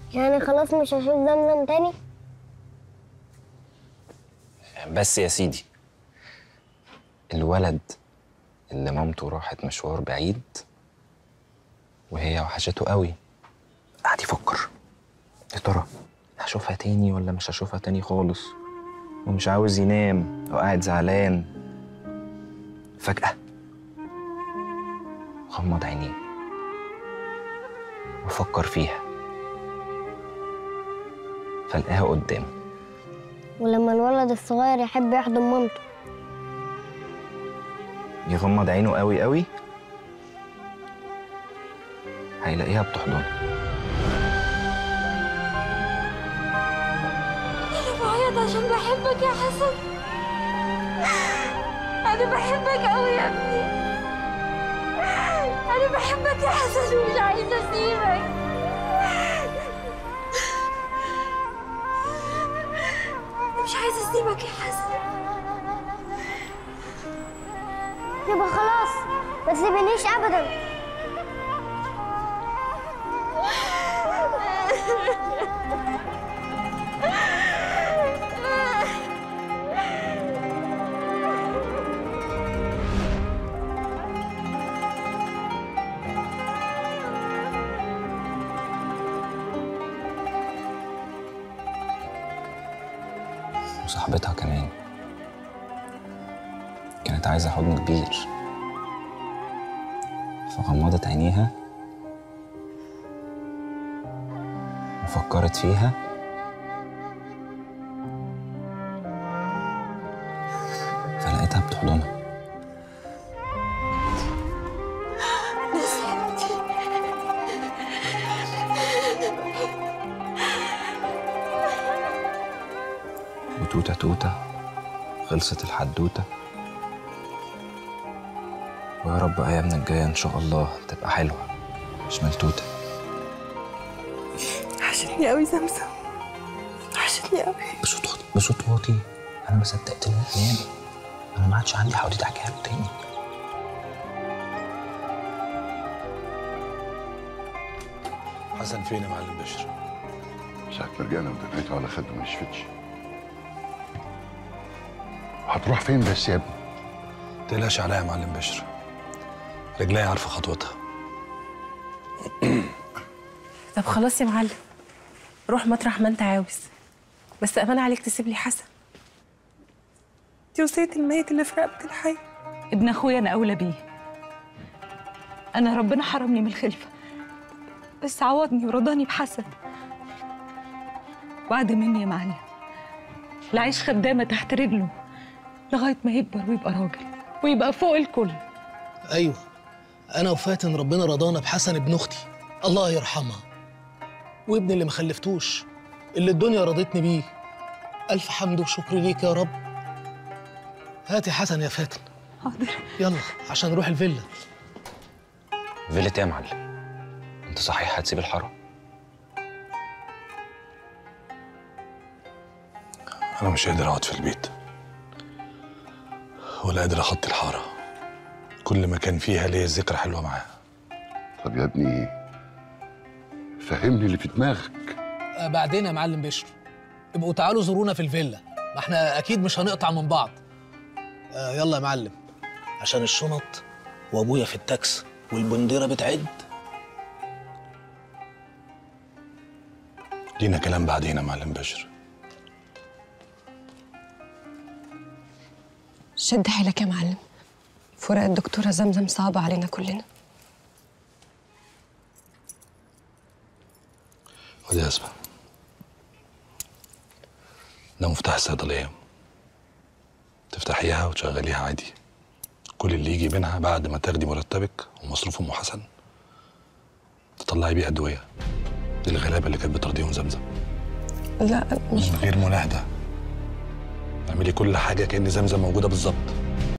يعني خلاص مش هشوف زمزم تاني بس يا سيدي الولد اللي مامته راحت مشوار بعيد وهي وحشته قوي قعد يفكر يا ترى هشوفها تاني ولا مش هشوفها تاني خالص ومش عاوز ينام وقاعد زعلان فجأة غمض عينيه وفكر فيها فلقاها قدامه ولما الولد الصغير يحب يحضن مامته يغمض عينه قوي قوي هيلاقيها بتحضنه أنا بعيط عشان بحبك يا حسن أنا بحبك أوي يا ابني أنا بحبك يا حسن ومش عايزة أسيبك أنا مش عايزة أسيبك يا حسن يبقى خلاص ما تسيبنيش ابدا وصاحبتها كمان كانت عايزة حضن كبير فغمضت عينيها وفكرت فيها فلقيتها بتحضنها وتوتة توتة خلصت الحدوتة ويا رب أيامنا الجاية إن شاء الله تبقى حلوة مش ملتوتة وحشتني قوي زمزم وحشتني قوي بصوت واطي بصوت واطي أنا ما صدقت إنه نام أنا ما عادش عندي حاولت أحكيها له تاني حسن فين يا معلم بشر؟ ساعة ما رجعنا ودفعته على خده ما شفتش هتروح فين بس يا ابني؟ تقلقش عليا يا معلم بشر رجلي عارفه خطوتها طب خلاص يا معلم روح مطرح ما انت عاوز بس امان عليك تسيب لي حسن دي وصية الميت اللي في رقبة الحي ابن اخويا انا اولى بيه انا ربنا حرمني من الخلفه بس عوضني ورضاني بحسن وعد مني يا معلم لعيش خدامه تحت رجله لغايه ما يكبر ويبقى راجل ويبقى فوق الكل ايوه انا وفاتن ربنا رضانا بحسن ابن اختي الله يرحمها وابني اللي ما خلفتوش اللي الدنيا رضتني بيه الف حمد وشكر ليك يا رب هاتي حسن يا فاتن حاضر يلا عشان نروح الفيلا فيلة إيه يا معلم أنت صحيح هتسيب الحرم انا مش قادر اقعد في البيت ولا قادر اخطي الحاره كل مكان فيها ليا ذكرى حلوه معاها طب يا ابني فهمني اللي في دماغك آه بعدين يا معلم بشر ابقوا تعالوا زورونا في الفيلا ما احنا اكيد مش هنقطع من بعض آه يلا يا معلم عشان الشنط وابويا في التاكس والبنديره بتعد لينا كلام بعدين يا معلم بشر شد حيلك يا معلم فراق الدكتورة زمزم صعبة علينا كلنا خد يا اسمع ده مفتاح الصيدليه تفتحيها وتشغليها عادي كل اللي يجي منها بعد ما تاخدي مرتبك ومصروف ام حسن تطلعي بيه ادويه للغلابه اللي كانت بترضيهم زمزم لا مش من غير مناهده اعملي كل حاجه كأن زمزم موجوده بالظبط